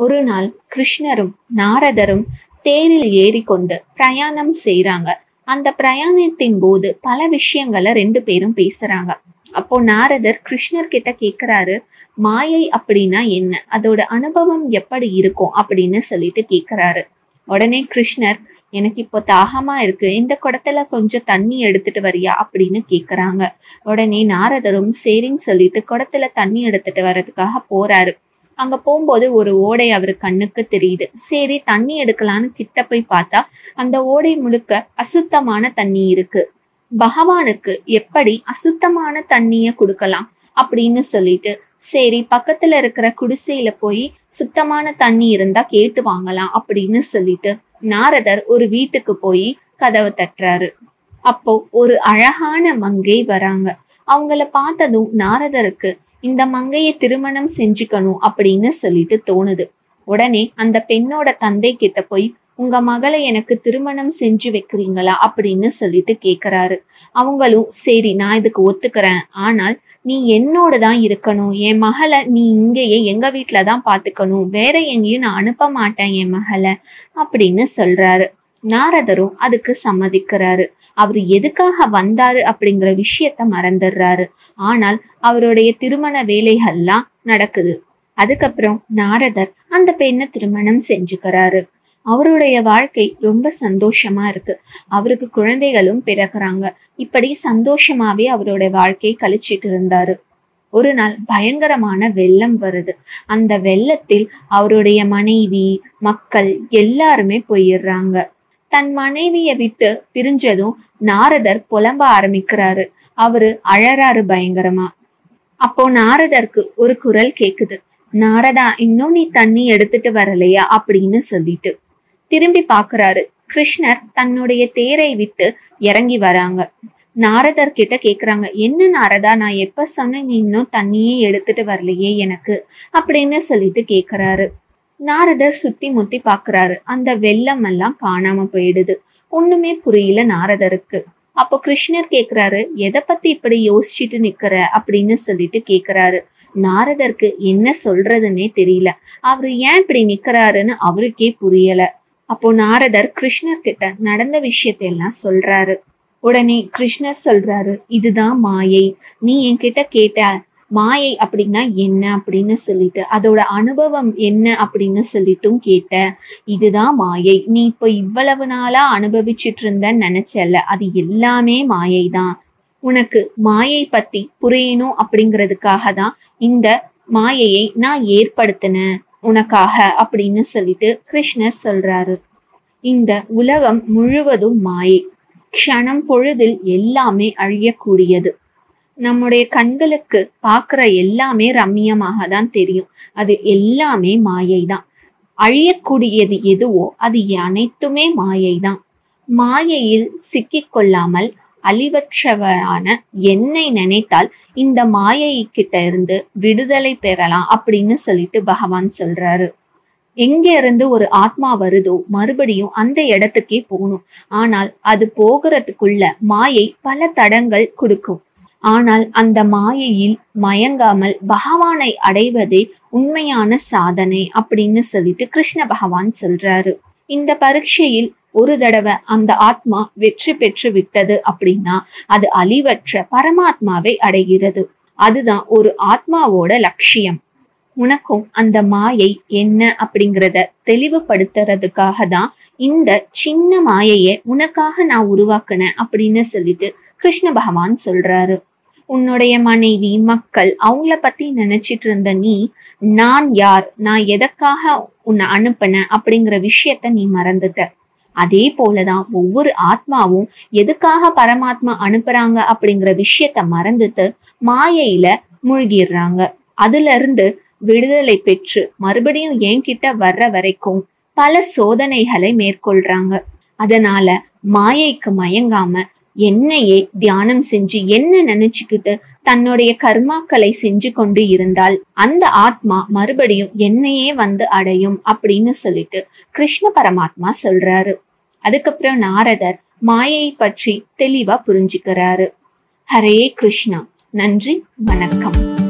ஒரு நாள் கிருஷ்ணரும் நாரதரும் தேரில் ஏறிக்கொண்டு பிரயாணம் செய்றாங்க அந்த பிரயாணத்தின் போது பல விஷயங்களை ரெண்டு பேரும் பேசுறாங்க அப்போ நாரதர் கிருஷ்ணர் கிட்ட கேக்குறாரு மாயை அப்படின்னா என்ன அதோட அனுபவம் எப்படி இருக்கும் அப்படின்னு சொல்லிட்டு கேக்குறாரு உடனே கிருஷ்ணர் எனக்கு இப்போ தாகமா இருக்கு இந்த குடத்துல கொஞ்சம் தண்ணி எடுத்துட்டு வரியா அப்படின்னு கேக்குறாங்க உடனே நாரதரும் சரின்னு சொல்லிட்டு குடத்துல தண்ணி எடுத்துட்டு வர்றதுக்காக போறாரு அங்க போகும்போது ஒரு ஓடை அவரு கண்ணுக்கு தெரியுது சரி தண்ணி எடுக்கலான்னு கிட்ட போய் பார்த்தா அந்த ஓடை முழுக்க அசுத்தமான தண்ணி இருக்கு பகவானுக்கு எப்படி அசுத்தமான தண்ணிய கொடுக்கலாம் அப்படின்னு சொல்லிட்டு சரி பக்கத்துல இருக்கிற குடிசையில போய் சுத்தமான தண்ணி இருந்தா கேட்டு வாங்கலாம் அப்படின்னு சொல்லிட்டு நாரதர் ஒரு வீட்டுக்கு போய் கதவை தட்டுறாரு அப்போ ஒரு அழகான மங்கை வராங்க அவங்கள பார்த்ததும் நாரதருக்கு இந்த மங்கையை திருமணம் செஞ்சுக்கணும் அப்படின்னு சொல்லிட்டு தோணுது உடனே அந்த பெண்ணோட தந்தை கிட்ட போய் உங்க மகளை எனக்கு திருமணம் செஞ்சு வைக்கிறீங்களா அப்படின்னு சொல்லிட்டு கேக்குறாரு அவங்களும் சரி நான் இதுக்கு ஒத்துக்கிறேன் ஆனால் நீ என்னோட தான் இருக்கணும் என் மகளை நீ இங்கேயே எங்க வீட்டுல தான் பாத்துக்கணும் வேற எங்கேயும் நான் அனுப்ப மாட்டேன் என் மகளை அப்படின்னு சொல்றாரு நாரதரும் அதுக்கு சம்மதிக்கிறாரு அவர் எதுக்காக வந்தாரு அப்படிங்கிற விஷயத்த மறந்துடுறாரு ஆனால் அவருடைய திருமண வேலைகள்லாம் நடக்குது அதுக்கப்புறம் நாரதர் அந்த பெண்ணை திருமணம் செஞ்சுக்கிறாரு அவருடைய வாழ்க்கை ரொம்ப சந்தோஷமா இருக்கு அவருக்கு குழந்தைகளும் பிறகுறாங்க இப்படி சந்தோஷமாவே அவருடைய வாழ்க்கை கழிச்சிட்டு இருந்தாரு ஒரு நாள் பயங்கரமான வெள்ளம் வருது அந்த வெள்ளத்தில் அவருடைய மனைவி மக்கள் எல்லாருமே போயிடுறாங்க தன் மனைவிய விட்டு பிரிஞ்சதும் நாரதர் புலம்ப ஆரம்பிக்கிறாரு அவரு அழறாரு பயங்கரமா அப்போ நாரதருக்கு ஒரு குரல் கேக்குது நாரதா இன்னும் நீ தண்ணி எடுத்துட்டு வரலையா அப்படின்னு சொல்லிட்டு திரும்பி பாக்குறாரு கிருஷ்ணர் தன்னுடைய தேரை விட்டு இறங்கி வராங்க நாரதர் கிட்ட கேக்குறாங்க என்ன நாரதா நான் எப்ப சொன்னேன் நீ இன்னும் தண்ணியே எடுத்துட்டு வரலையே எனக்கு அப்படின்னு சொல்லிட்டு கேக்குறாரு நாரதர் சுத்தி முத்தி பாக்குறாரு அந்த வெள்ளம் எல்லாம் காணாம போயிடுது ஒண்ணுமே புரியல நாரதருக்கு அப்போ கிருஷ்ணர் கேக்குறாரு எதை பத்தி இப்படி யோசிச்சுட்டு நிக்கிற அப்படின்னு சொல்லிட்டு கேக்குறாரு நாரதருக்கு என்ன சொல்றதுன்னே தெரியல அவரு ஏன் இப்படி நிக்கிறாருன்னு அவருக்கே புரியல அப்போ நாரதர் கிருஷ்ணர் கிட்ட நடந்த விஷயத்தை எல்லாம் சொல்றாரு உடனே கிருஷ்ணர் சொல்றாரு இதுதான் மாயை நீ என்கிட்ட கேட்ட மாயை அப்படின்னா என்ன அப்படின்னு சொல்லிட்டு அதோட அனுபவம் என்ன அப்படின்னு சொல்லிட்டும் கேட்ட இதுதான் மாயை நீ இப்போ இவ்வளவு நாளா அனுபவிச்சுட்டு இருந்தன்னு நினைச்சல அது எல்லாமே மாயை தான் உனக்கு மாயை பத்தி புரியணும் அப்படிங்கிறதுக்காக தான் இந்த மாயையை நான் ஏற்படுத்தினேன் உனக்காக அப்படின்னு சொல்லிட்டு கிருஷ்ணர் சொல்றாரு இந்த உலகம் முழுவதும் மாயை க்ஷணம் பொழுதில் எல்லாமே அழியக்கூடியது நம்முடைய கண்களுக்கு பார்க்குற எல்லாமே ரம்மியமாக தான் தெரியும் அது எல்லாமே மாயை தான் அழியக்கூடியது எதுவோ அது அனைத்துமே மாயை தான் மாயையில் சிக்கிக்கொள்ளாமல் அழிவற்றவரான என்னை நினைத்தால் இந்த மாயை கிட்ட இருந்து விடுதலை பெறலாம் அப்படின்னு சொல்லிட்டு பகவான் சொல்றாரு எங்க இருந்து ஒரு ஆத்மா வருதோ மறுபடியும் அந்த இடத்துக்கே போகணும் ஆனால் அது போகிறதுக்குள்ள மாயை பல தடங்கள் கொடுக்கும் ஆனால் அந்த மாயையில் மயங்காமல் பகவானை அடைவதே உண்மையான சாதனை அப்படின்னு சொல்லிட்டு கிருஷ்ண பகவான் சொல்றாரு இந்த பரீட்சையில் ஒரு தடவை அந்த ஆத்மா வெற்றி பெற்று விட்டது அப்படின்னா அது அழிவற்ற பரமாத்மாவை அடைகிறது அதுதான் ஒரு ஆத்மாவோட லட்சியம் உனக்கும் அந்த மாயை என்ன அப்படிங்கிறத தெளிவுபடுத்துறதுக்காக தான் இந்த சின்ன மாயைய உனக்காக நான் உருவாக்குனேன் அப்படின்னு சொல்லிட்டு கிருஷ்ண பகவான் சொல்றாரு உன்னுடைய மனைவி மக்கள் அவங்கள பத்தி நினைச்சிட்டு இருந்த நீ நான் யார் நான் எதற்காக உன்னை அனுப்பினேன் அப்படிங்கிற விஷயத்த நீ மறந்துட்ட அதே போலதான் ஒவ்வொரு ஆத்மாவும் எதுக்காக பரமாத்மா அனுப்புறாங்க அப்படிங்கிற விஷயத்த மறந்துட்டு மாயையில மூழ்கிடுறாங்க அதுல இருந்து விடுதலை பெற்று மறுபடியும் என்கிட்ட வர்ற வரைக்கும் பல சோதனைகளை மேற்கொள்றாங்க அதனால மாயைக்கு மயங்காம என்னையே தியானம் செஞ்சு என்ன நினைச்சுக்கிட்டு தன்னுடைய கர்மாக்களை செஞ்சு கொண்டு இருந்தால் அந்த ஆத்மா மறுபடியும் என்னையே வந்து அடையும் அப்படின்னு சொல்லிட்டு கிருஷ்ண பரமாத்மா சொல்றாரு அதுக்கப்புறம் நாரதர் மாயை பற்றி தெளிவா புரிஞ்சுக்கிறாரு ஹரே கிருஷ்ணா நன்றி வணக்கம்